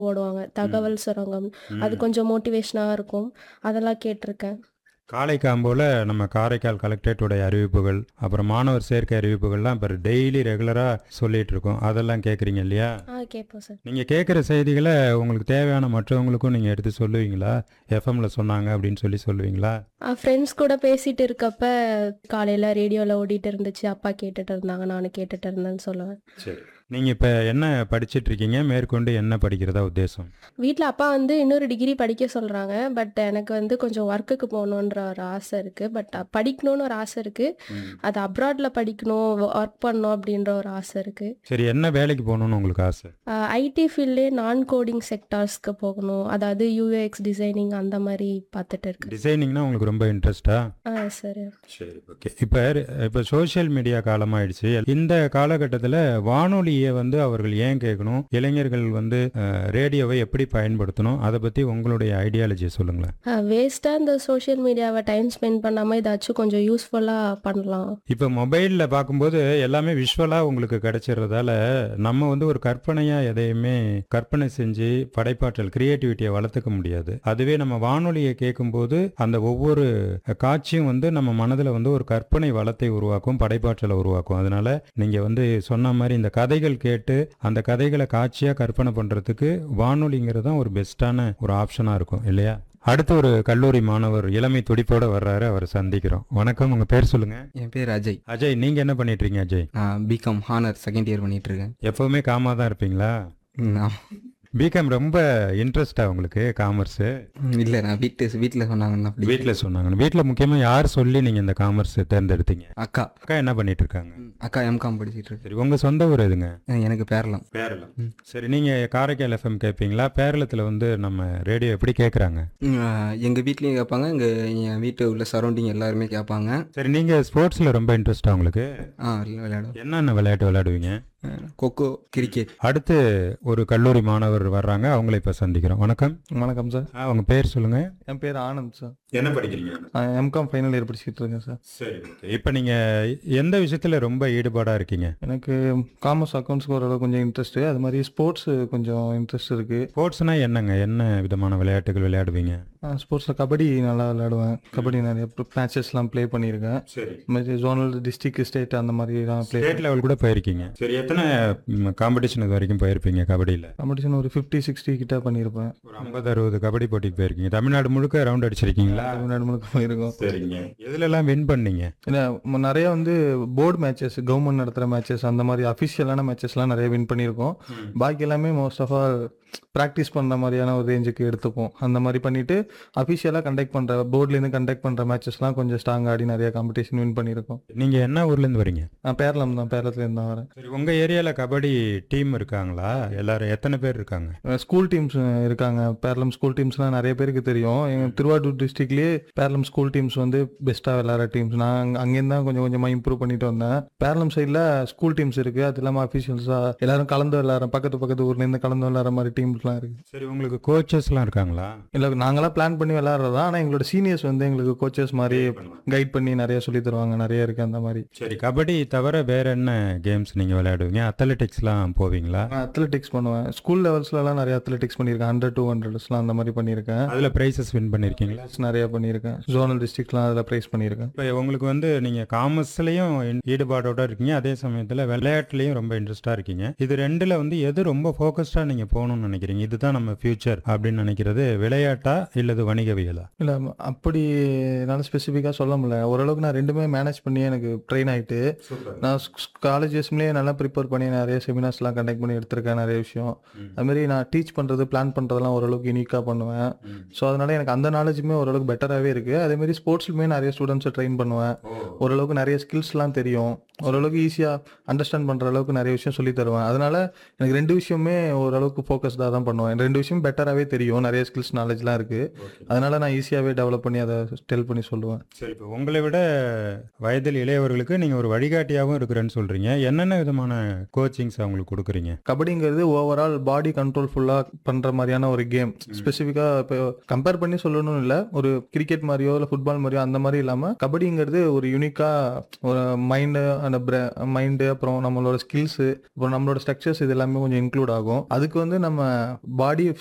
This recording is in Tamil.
போடுவாங்க தகவல் சுரங்கம் அது கொஞ்சம் மோட்டிவேஷனாக இருக்கும் அதெல்லாம் கேட்டிருக்கேன் காலை காம்போல நம்ம காரைக்கால் கலெக்டரேட்டுடைய அறிவிப்புகள் அப்புறம் மாணவர் சேர்க்கை அறிவிப்புகள்லாம் இப்போ டெய்லி ரெகுலராக சொல்லிட்டு இருக்கோம் அதெல்லாம் கேட்குறீங்க இல்லையா ஆ கேட்போம் சார் நீங்கள் கேட்குற செய்திகளை உங்களுக்கு தேவையான மற்றவங்களுக்கும் நீங்கள் எடுத்து சொல்லுவீங்களா எஃப்எம்ல சொன்னாங்க அப்படின்னு சொல்லி சொல்லுவீங்களா ஃப்ரெண்ட்ஸ் கூட பேசிட்டு இருக்கப்ப காலையில் ரேடியோவில் ஓடிட்டு இருந்துச்சு அப்பா கேட்டுட்டு இருந்தாங்க நானும் கேட்டுட்டு இருந்தேன்னு சொல்லுவேன் சரி நீங்கள் இப்போ என்ன படிச்சிட்டு இருக்கீங்க மேற்கொண்டு என்ன படிக்கிறதா உத்தேசம் வீட்டில் அப்பா வந்து இன்னொரு டிகிரி படிக்க சொல்கிறாங்க பட் எனக்கு வந்து கொஞ்சம் ஒர்க்குக்கு போகணுன்ற ஒரு ஆசை இருக்குது பட் படிக்கணும்னு ஒரு ஆசை இருக்குது அது அப்ராடில் படிக்கணும் ஒர்க் பண்ணணும் அப்படின்ற ஒரு ஆசை இருக்குது சரி என்ன வேலைக்கு போகணும்னு உங்களுக்கு ஆசை ஐடி ஃபீல்ட்லே நான் கோடிங் செக்டார்ஸ்க்கு போகணும் அதாவது யூஎக்ஸ் டிசைனிங் அந்த மாதிரி பார்த்துட்டு இருக்கு டிசைனிங்னா உங்களுக்கு ரொம்ப இன்ட்ரெஸ்டா ஆ சரி சரி ஓகே இப்போ இப்போ சோஷியல் மீடியா காலமாயிடுச்சு இந்த காலகட்டத்தில் வானொலியை வந்து அவர்கள் ஏன் கேட்கணும் இளைஞர்கள் வந்து அஹ், ரேடியோவை எப்படி பயன்படுத்தணும் அதை பற்றி உங்களுடைய ஐடியாலஜியை சொல்லுங்களேன் வேஸ்ட்டாக இந்த சோஷியல் மீடியாவை டைம் ஸ்பெண்ட் பண்ணாமல் ஏதாச்சும் கொஞ்சம் யூஸ்ஃபுல்லாக பண்ணலாம் இப்போ மொபைலில் பார்க்கும்போது எல்லாமே விஷுவலாக உங்களுக்கு கிடைச்சிடுறதால நம்ம வந்து ஒரு கற்பனையாக எதையுமே கற்பனை செஞ்சு படைப்பாற்றல் கிரியேட்டிவிட்டியை வளர்த்துக்க முடியாது அதுவே நம்ம வானொலியை கேட்கும்போது அந்த ஒவ்வொரு காட்சியும் வந்து நம்ம மனதில் வந்து ஒரு கற்பனை வளத்தை உருவாக்கும் படைப்பாற்றலை உருவாக்கும் அதனால நீங்கள் வந்து சொன்ன மாதிரி இந்த கதைகள் கேட்டு அந்த கதைகளை காட்சியாக கற்பனை பண்ணுறதுக்கு வானொலிங்கிறது தான் ஒரு பெஸ்ட்டான ஒரு ஆப்ஷனாக இருக்கும் இல்லையா அடுத்து ஒரு கல்லூரி மாணவர் இளமை துடிப்போட வர்றாரு அவரை சந்திக்கிறோம் வணக்கம் உங்க பேர் சொல்லுங்க என் பேர் அஜய் அஜய் நீங்க என்ன பண்ணிட்டு இருக்கீங்க அஜய் நான் பிகாம் ஹானர் செகண்ட் இயர் பண்ணிட்டு இருக்கேன் எப்பவுமே காமா தான் இருப்பீங்களா ம், ஆமா. பிகாம் ரொம்ப இன்ட்ரெஸ்டா உங்களுக்கு காமர்ஸ் ம், இல்ல நான் வீட்டு வீட்டில் சொன்னாங்கன்னு அப்படி வீட்டில் சொன்னாங்க வீட்டில் முக்கியமா யார் சொல்லி நீங்க இந்த காமர்ஸ் தேர்ந்தெடுத்தீங்க அக்கா அக்கா என்ன பண்ணிட்டு இருக்காங்க ம், அக்கா எம்காம் படிச்சிட்டு இருக்கு சரி உங்க சொந்த ஊர் எதுங்க அஹ் எனக்கு பேரலாம் பேரளம் சரி நீங்க காரைக்கால் எஃப்எம் கேட்பீங்களா பேரளத்துல வந்து நம்ம ரேடியோ எப்படி கேட்குறாங்க ம், அஹ் எங்க வீட்லயும் கேட்பாங்க எங்க என் வீட்டு உள்ள சரௌண்டிங் எல்லாருமே கேட்பாங்க சரி நீங்க ஸ்போர்ட்ஸ்ல ரொம்ப இன்ட்ரெஸ்டா உங்களுக்கு ஆ விளையாடும் என்னென்ன விளையாட்டு விளையாடுவீங்க கொக்கோ கிரிக்கெட் அடுத்து ஒரு கல்லூரி மாணவர் வர்றாங்க அவங்கள இப்ப சந்திக்கிறோம் வணக்கம் வணக்கம் சார் ஆ, உங்க பேர் சொல்லுங்க என் பேர் ஆனந்த் சார் என்ன படிக்கிறீங்க நான் எம்காம் ஃபைனல் இயர் படிச்சுட்டு இருக்கேன் சார் சரி இப்போ நீங்க எந்த விஷயத்துல ரொம்ப ஈடுபாடா இருக்கீங்க எனக்கு காமர்ஸ் அக்கௌண்ட்ஸ்க்கு ஓரளவு கொஞ்சம் இன்ட்ரெஸ்ட்டு அது மாதிரி ஸ்போர்ட்ஸ் கொஞ்சம் இன்ட்ரெஸ்ட் இருக்குது ஸ்போர்ட்ஸ்னா என்னங்க என்ன விதமான விளையாட்டுகள் விளையாடுவீங்க ஸ்போர்ட்ஸில் கபடி நல்லா விளையாடுவேன் கபடி நிறைய மேட்சஸ்லாம் ப்ளே பண்ணியிருக்கேன் சரி இது மாதிரி ஜோனல் டிஸ்ட்ரிக்ட் ஸ்டேட் அந்த மாதிரிலாம் ப்ளே ஸ்டேட் லெவல் கூட போயிருக்கீங்க சரி எத்தனை காம்படிஷன் இது வரைக்கும் போயிருப்பீங்க கபடியில் காம்படிஷன் ஒரு ஃபிஃப்டி சிக்ஸ்டி கிட்ட பண்ணியிருப்பேன் ஒரு ஐம்பது அறுபது கபடி போட்டிக்கு போயிருக்கீங்க தமிழ்நாடு முழுக்க ரவுண்ட் அடிச்சிருக்கீங்களா தமிழ்நாடு முழுக்க போயிருக்கோம் சரிங்க எதுலெல்லாம் வின் பண்ணீங்க ஏன்னா ம- நிறைய வந்து போர்டு மேட்சஸ் கவர்மெண்ட் நடத்துகிற மேட்சஸ் அந்த மாதிரி அஃபிஷியலான மேட்சஸ்லாம் நிறைய வின் பண்ணியிருக்கோம் பாக்கி எல்லாமே மோஸ்ட் ஆஃப் ஆல் ப்ராக்டிஸ் பண்ணுற மாதிரியான ஒரு ரேஞ்சுக்கு எடுத்துப்போம் அந்த மாதிரி பண்ணிட்டு அஃபிஷியலாக கண்டக்ட் பண்ணுற போர்ட்லேருந்து கண்டக்ட் பண்ணுற மேட்சஸ்லாம் கொஞ்சம் ஸ்ட்ராங் ஆடி நிறைய காம்படிஷன் வின் பண்ணியிருக்கோம் நீங்க என்ன ஊர்ல இருந்து வரீங்க நான் பேரளம் தான் பேரளத்துலேருந்து தான் வரேன் சரி உங்க ஏரியால கபடி டீம் இருக்காங்களா எல்லாரும் எத்தனை பேர் இருக்காங்க ஸ்கூல் டீம்ஸ் இருக்காங்க பேரளம் ஸ்கூல் டீம்ஸ்லாம் நிறைய பேருக்கு தெரியும் எங்கள் திருவாரூர் டிஸ்ட்ரிக்ட்லேயே பேரளம் ஸ்கூல் டீம்ஸ் வந்து பெஸ்ட்டாக விளையாடுற டீம்ஸ் நான் அங்க- அங்கேருந்து தான் கொஞ்சம் கொஞ்சமாக இம்ப்ரூவ் பண்ணிட்டு வந்தேன் பேரளம் சைடில் ஸ்கூல் டீம்ஸ் இருக்குது அது இல்லாமல் அஃபிஷியல்ஸாக எல்லாரும் கலந்து விளையாடுற பக்கத்து பக்கத்து ஊர்லேருந்து கலந்து விளையாடுற மாதிரி டீம்ஸ்லாம் இருக்குது சரி உங்களுக்கு கோச்சஸ்லாம் இருக்காங்களா இல்லை நாங்களாம் பிளான் பண்ணி விளையாடுறதா ஆனால் எங்களோட சீனியர்ஸ் வந்து எங்களுக்கு கோச்சஸ் மாதிரி கைட் பண்ணி நிறைய சொல்லி தருவாங்க நிறைய இருக்குது அந்த மாதிரி சரி கபடி தவிர வேற என்ன கேம்ஸ் நீங்க விளையாடுவீங்க அத்லெட்டிக்ஸ்லாம் போவீங்களா நான் அத்லெட்டிக்ஸ் பண்ணுவேன் ஸ்கூல் லெவல்ஸ்லலாம் நிறைய அத்லெட்டிக்ஸ் பண்ணியிருக்கேன் ஹண்ட்ரட் டூ ஹண்ட்ரட்ஸ்லாம் அந்த மாதிரி பண்ணியிருக்கேன் அதுல பிரைசஸ் வின் பண்ணிருக்கீங்களா நிறைய பண்ணியிருக்கேன் ஜோனல் டிஸ்ட்ரிக்ட்லாம் அதில் ப்ரைஸ் பண்ணியிருக்கேன் இப்போ உங்களுக்கு வந்து நீங்கள் காமர்ஸ்லையும் ஈடுபாடோட இருக்கீங்க அதே சமயத்தில் விளையாட்டுலையும் ரொம்ப இன்ட்ரெஸ்டாக இருக்கீங்க இது ரெண்டில் வந்து எது ரொம்ப ஃபோக்கஸ்டாக நீங்கள் போகணும்னு நினைக்கிறீங்க இதுதான் நம்ம ஃபியூச்சர் அப்படின்னு நினைக்கிறது விளையாட்டா இல்லது வணிகவியலா இல்லை அப்படி என்னால் ஸ்பெசிஃபிக்காக சொல்ல முடியல ஓரளவுக்கு நான் ரெண்டுமே மேனேஜ் பண்ணி எனக்கு ட்ரெயின் ஆகிட்டு நான் காலேஜஸ்லேயே நல்லா ப்ரிப்பேர் பண்ணி நிறைய செமினார்ஸ்லாம் கண்டக்ட் பண்ணி எடுத்திருக்கேன் நிறைய விஷயம் அதுமாரி நான் டீச் பண்ணுறது பிளான் பண்ணுறதெல்லாம் ஓரளவுக்கு யூனிக்காக பண்ணுவேன் ஸோ அதனால எனக்கு அந்த நாலேஜுமே ஓரளவுக்கு பெட்டராகவே இருக்குது அதேமாரி ஸ்போர்ட்ஸ்லுமே நிறைய ஸ்டூடெண்ட்ஸை ட்ரெயின் பண்ணுவேன் ஓரளவுக்கு நிறைய ஸ்கில்ஸ்லாம் தெரியும் ஓரளவுக்கு ஈஸியாக அண்டர்ஸ்டாண்ட் பண்ணுற அளவுக்கு நிறைய விஷயம் சொல்லி தருவேன் அதனால எனக்கு ரெண்டு விஷயமே ஓரளவுக்கு ஃபோக்கஸ்டாக தான் பண்ணுவேன் ரெண்டு விஷயம் பெட்டராகவே தெரியும் நிறைய ஸ்கில்ஸ் நாலேஜ்லாம் இருக்குது அதனால நான் ஈஸியாகவே டெவலப் பண்ணி அதை டெல் பண்ணி சொல்லுவேன் சரி இப்போ உங்களை விட வயதில் இளையவர்களுக்கு நீங்கள் ஒரு வழிகாட்டியாகவும் இருக்கிறேன்னு சொல்கிறீங்க என்னென்ன விதமான கோச்சிங்ஸ் அவங்களுக்கு கொடுக்குறீங்க கபடிங்கிறது ஓவரால் பாடி கண்ட்ரோல் ஃபுல்லாக பண்ணுற மாதிரியான ஒரு கேம் ஸ்பெசிஃபிக்காக இப்போ கம்பேர் பண்ணி சொல்லணும்னு இல்லை ஒரு கிரிக்கெட் மாதிரியோ இல்லை ஃபுட்பால் மாதிரியோ அந்த மாதிரி இல்லாமல் கபடிங்கிறது ஒரு யூனிக்காக ஒரு மைண்டு அந்த மைண்டு அப்புறம் நம்மளோட ஸ்கில்ஸு அப்புறம் நம்மளோட ஸ்ட்ரக்சர்ஸ் இது எல்லாமே கொஞ்சம் இன்க்ளூட் ஆகும் அதுக்கு வந்து நம்ம பாடி